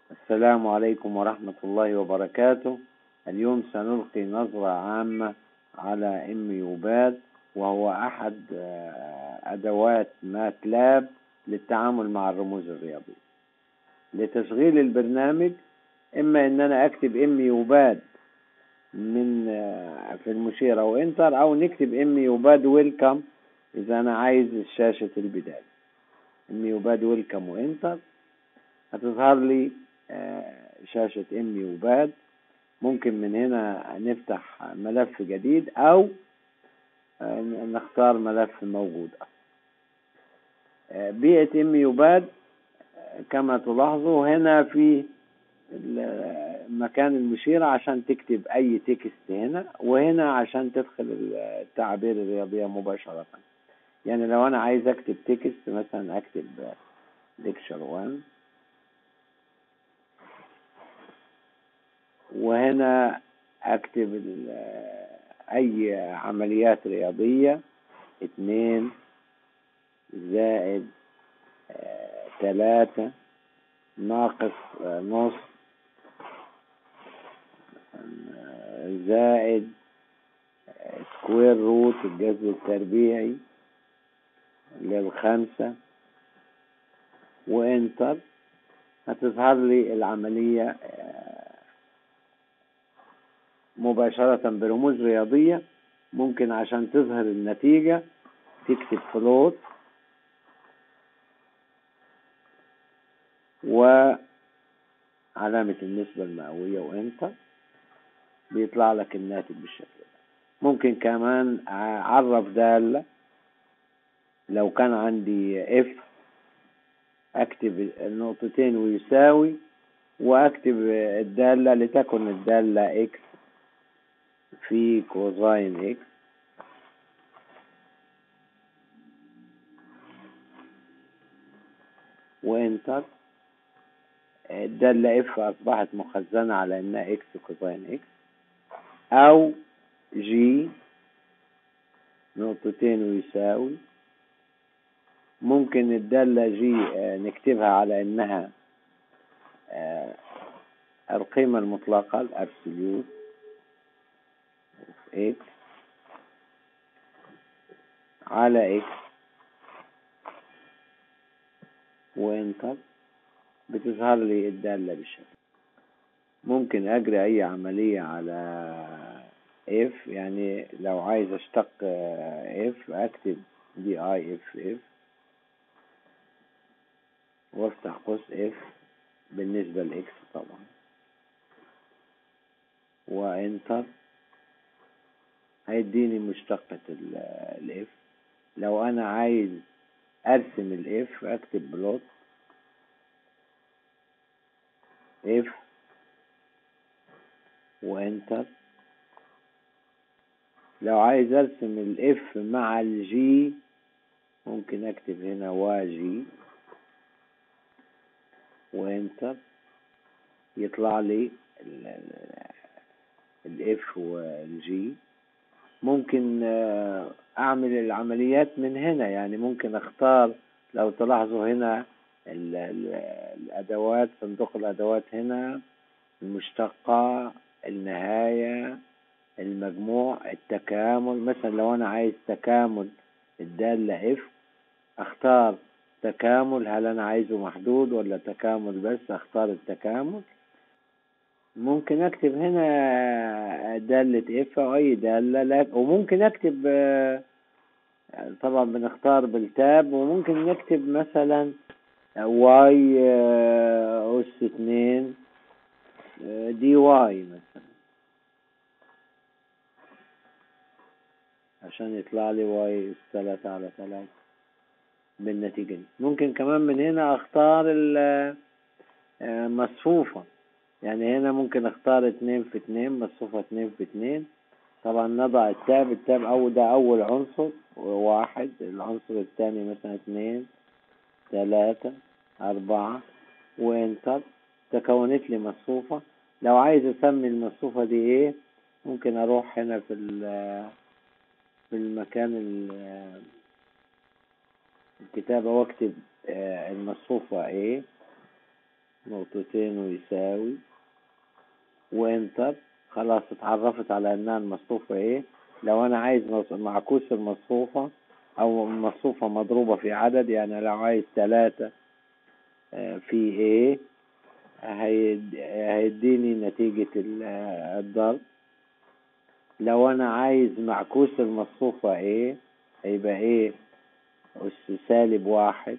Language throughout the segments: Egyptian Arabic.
السلام عليكم ورحمة الله وبركاته اليوم سنلقي نظرة عامة على ام يوباد وهو أحد آه، أدوات ماتلاب للتعامل مع الرموز الرياضية لتشغيل البرنامج إما إن أنا أكتب ام يوباد من آه، في المشيرة وانتر أو نكتب ام يوباد ويلكم إذا أنا عايز شاشة البداية ام يوباد ويلكم وانتر هتظهر لي آه، شاشة ام يوباد ممكن من هنا نفتح ملف جديد أو آه، نختار ملف موجود آه، بيئة ام يوباد كما تلاحظوا هنا في مكان المشيرة عشان تكتب أي تكست هنا وهنا عشان تدخل التعابير الرياضية مباشرة يعني لو أنا عايز أكتب تكست مثلا أكتب ليكشر 1 وهنا أكتب أي عمليات رياضية اتنين زائد ثلاثة ناقص نص زائد سكوير روت الجذر التربيعي للخمسة وانتر هتظهر لي العملية مباشرة برموز رياضية ممكن عشان تظهر النتيجة تكتب فلوت وعلامة النسبة المئوية وانتر بيطلع لك الناتج بالشكل ده ممكن كمان اعرف دالة لو كان عندي اف اكتب النقطتين ويساوي واكتب الدالة لتكن الدالة اكس في كوزاين اكس وانتر الدالة اف اصبحت مخزنة على انها اكس كوزاين اكس او جي نقطتين ويساوي ممكن الدالة جي نكتبها على انها القيمة المطلقة الابسوليوت اكس على اكس وانتر بتظهر لي الدالة بالشكل ممكن اجري اي عملية على اف يعني لو عايز اشتق اف اكتب دي اي اف اف وافتح قوس اف بالنسبة لاكس طبعا وانتر هيديني مشتقة الاف لو انا عايز ارسم الاف اكتب بلوت اف وانتر لو عايز ارسم الاف مع الجي ممكن اكتب هنا واجي وانتر يطلع لي الاف والجي ممكن اعمل العمليات من هنا يعني ممكن اختار لو تلاحظوا هنا ال ال الادوات صندوق الادوات هنا المشتقة النهاية المجموع التكامل مثلا لو انا عايز تكامل الدالة اف اختار تكامل هل انا عايزه محدود ولا تكامل بس اختار التكامل ممكن اكتب هنا دالة اف او اي دالة لك وممكن اكتب طبعا بنختار بالتاب وممكن نكتب مثلا واي اس اتنين دي واي مثلا عشان يطلع لي واي اس تلاتة على تلاتة بالنتيجة دي ممكن كمان من هنا اختار المصفوفة يعني هنا ممكن اختار اتنين في اتنين مصفوفة اتنين في اتنين طبعا نضع التاب التاب أول ده أول عنصر واحد العنصر الثاني مثلا اتنين تلاتة أربعة وانتر تكونت لي مصفوفة لو عايز أسمي المصفوفة دي ايه ممكن أروح هنا في في المكان الكتابة واكتب المصفوفة ايه نقطتين ويساوي وانتر خلاص اتعرفت على انها المصفوفة ايه لو انا عايز معكوس المصفوفة او المصفوفة مضروبة في عدد يعني لو عايز ثلاثة آه، في ايه هيديني نتيجة الضرب لو انا عايز معكوس المصفوفة ايه هيبقى ايه اس سالب واحد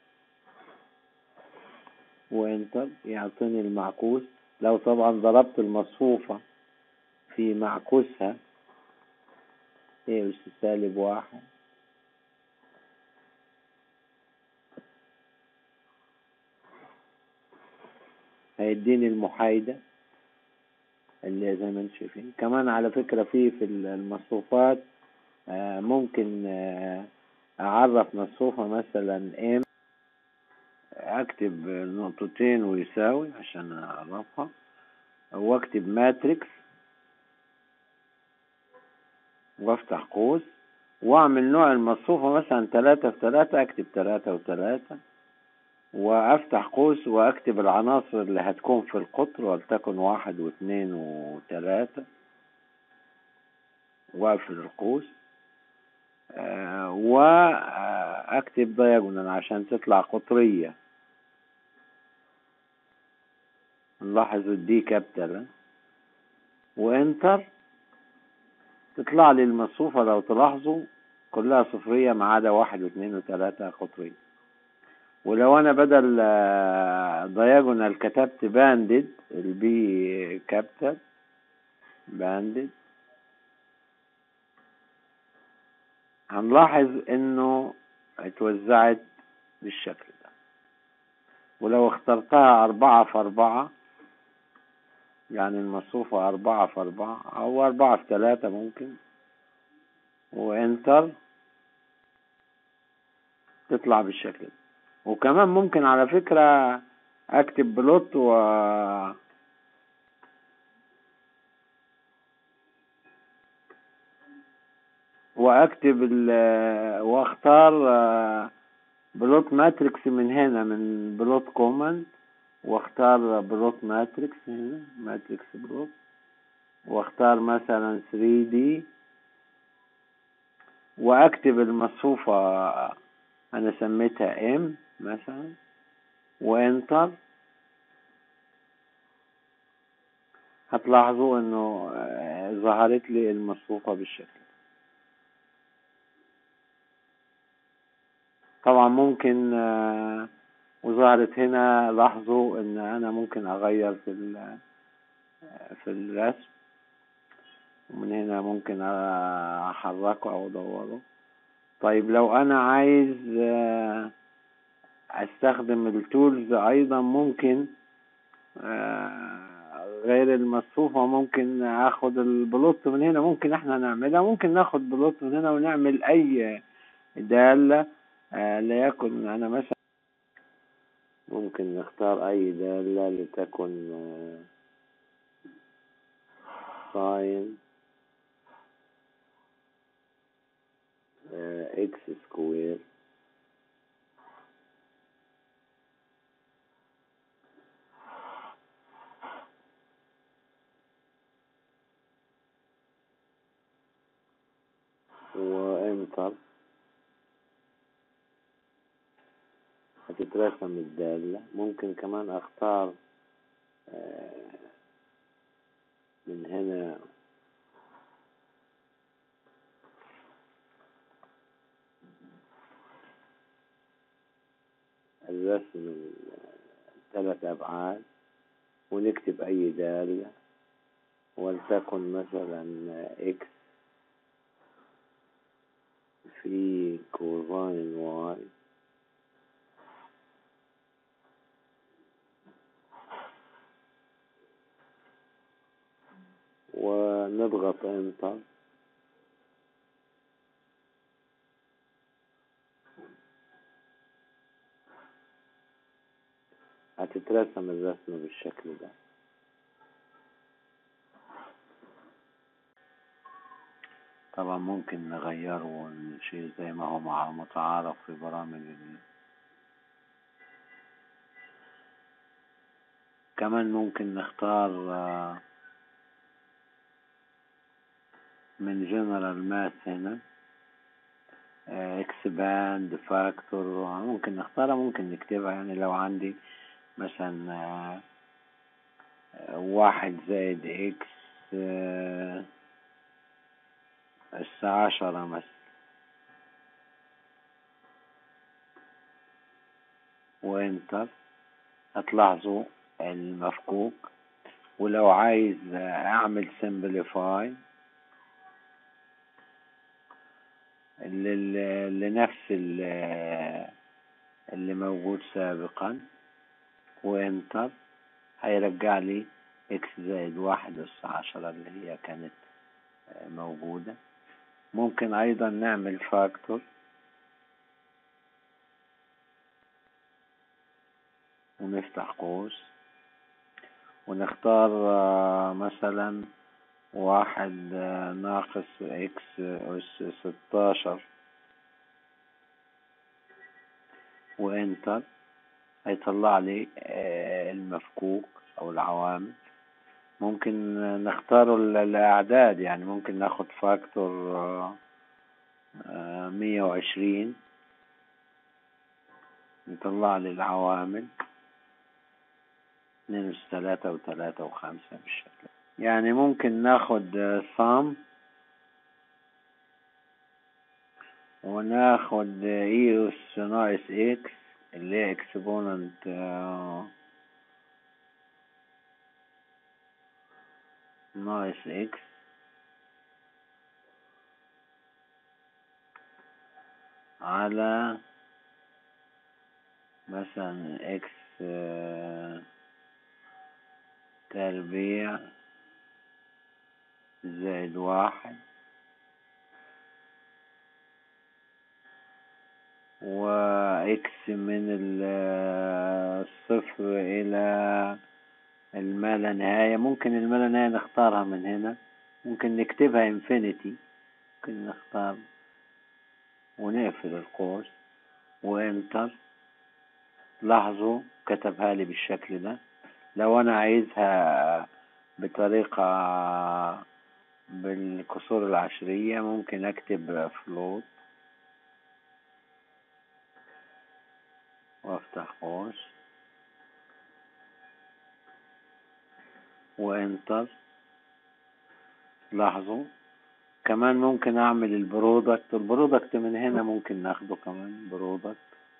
وانتر يعطيني المعكوس لو طبعا ضربت المصفوفة في معكوسها ايه اس سالب واحد هيديني المحايدة اللي زي ما انتم شايفين كمان على فكرة في في المصفوفات آه، ممكن آه، اعرف مصفوفة مثلا ام اكتب نقطتين ويساوي عشان اعرفها واكتب ماتريكس وافتح قوس واعمل نوع المصفوفة مثلا تلاتة في تلاتة اكتب تلاتة وتلاتة وافتح قوس واكتب العناصر اللي هتكون في القطر ولتكن واحد واثنين وثلاثة واقفل القوس آه واكتب دايجونال عشان تطلع قطرية نلاحظ الدي كابيتال وانتر تطلع لي المصفوفة لو تلاحظوا كلها صفرية ما عدا واحد واثنين وثلاثة قطرية ولو انا بدل دايجونال كتبت باندد البي كابيتال باندد هنلاحظ انه اتوزعت بالشكل ده ولو اخترتها اربعة في اربعة يعني المصفوفة اربعة في اربعة او اربعة في ثلاثة ممكن وانتر تطلع بالشكل ده وكمان ممكن على فكرة اكتب بلوت و واكتب ال واختار بلوت ماتريكس من هنا من بلوت كوماند واختار بلوت ماتريكس هنا ماتريكس بلوت واختار مثلا 3D واكتب المصفوفة انا سميتها ام مثلا وانتر هتلاحظوا انه آه، ظهرت لي المصفوفة بالشكل طبعا ممكن آه، وظهرت هنا لاحظوا ان انا ممكن اغير في آه، في الرسم ومن هنا ممكن احركه او ادوره طيب لو انا عايز استخدم التولز ايضا ممكن آه، غير المصفوفة ممكن اخد البلوت من هنا ممكن احنا نعملها ممكن ناخد بلوت من هنا ونعمل اي دالة آه، ليكن انا مثلا ممكن نختار اي دالة لتكن ساين اكس سكوير وانتر هتترسم الدالة ممكن كمان اختار آه، من هنا الرسم ثلاث أبعاد ونكتب أي دالة ولتكن مثلا إكس في كوزين واي ونضغط انتر هتترسم الرسمة بالشكل ده طبعا ممكن نغيره ونشيل زي ما هو مع متعارف في برامج كمان ممكن نختار آه، من جنرال ماث هنا اكس باند فاكتور ممكن نختارها ممكن نكتبها يعني لو عندي مثلا آه، واحد زائد اكس اس عشرة مثلا وانتر هتلاحظوا المفكوك ولو عايز اعمل سمبليفاي لنفس اللي موجود سابقا وانتر هيرجع لي اكس زائد واحد اس عشرة اللي هي كانت موجودة ممكن ايضا نعمل فاكتور ونفتح قوس ونختار مثلا واحد ناقص اكس اس ستاشر وانتر هيطلع لي المفكوك او العوامل ممكن نختار الاعداد يعني ممكن ناخد فاكتور مية وعشرين يطلع لي العوامل اتنين اس تلاتة وتلاتة وخمسة بالشكل يعني ممكن ناخد صام وناخد اي اس ناقص اكس اللي هي اكسبوننت ناقص اكس على مثلا اكس تربيع زائد واحد واكس من الصفر الى الما لا نهاية ممكن الما لا نهاية نختارها من هنا ممكن نكتبها انفينيتي ممكن نختار ونقفل القوس وانتر لاحظوا كتبها لي بالشكل ده لو انا عايزها بطريقة بالكسور العشرية ممكن اكتب فلوت وافتح قوس وانتر لاحظوا كمان ممكن اعمل البرودكت البرودكت من هنا ممكن ناخده كمان برودكت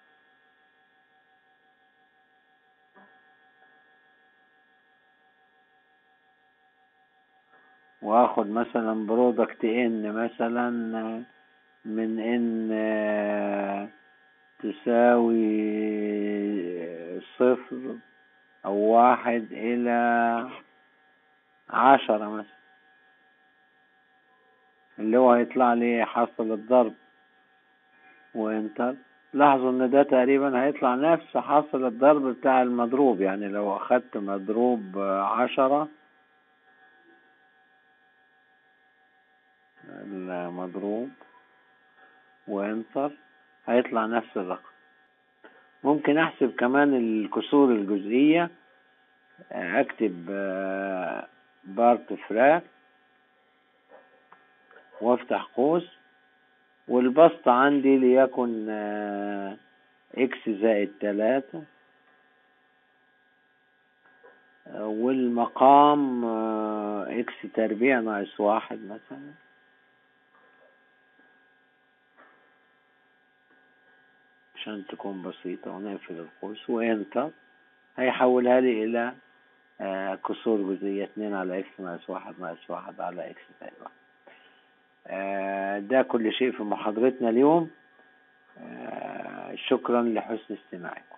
واخد مثلا برودكت ان مثلا من ان تساوي صفر او واحد الى عشرة مثلا اللي هو هيطلع لي حاصل الضرب وانتر لاحظوا ان ده تقريبا هيطلع نفس حاصل الضرب بتاع المضروب يعني لو اخدت مضروب عشرة المضروب وانتر هيطلع نفس الرقم ممكن احسب كمان الكسور الجزئية اكتب بارت فراك وافتح قوس والبسط عندي ليكن اكس زائد تلاتة والمقام اكس تربيع ناقص واحد مثلا عشان تكون بسيطة ونقفل القوس وانتر هيحولها لي الى آه كسور جزئية اتنين على اكس ناقص واحد ناقص واحد على اكس زائد واحد آه ده كل شيء في محاضرتنا اليوم آه شكرا لحسن استماعكم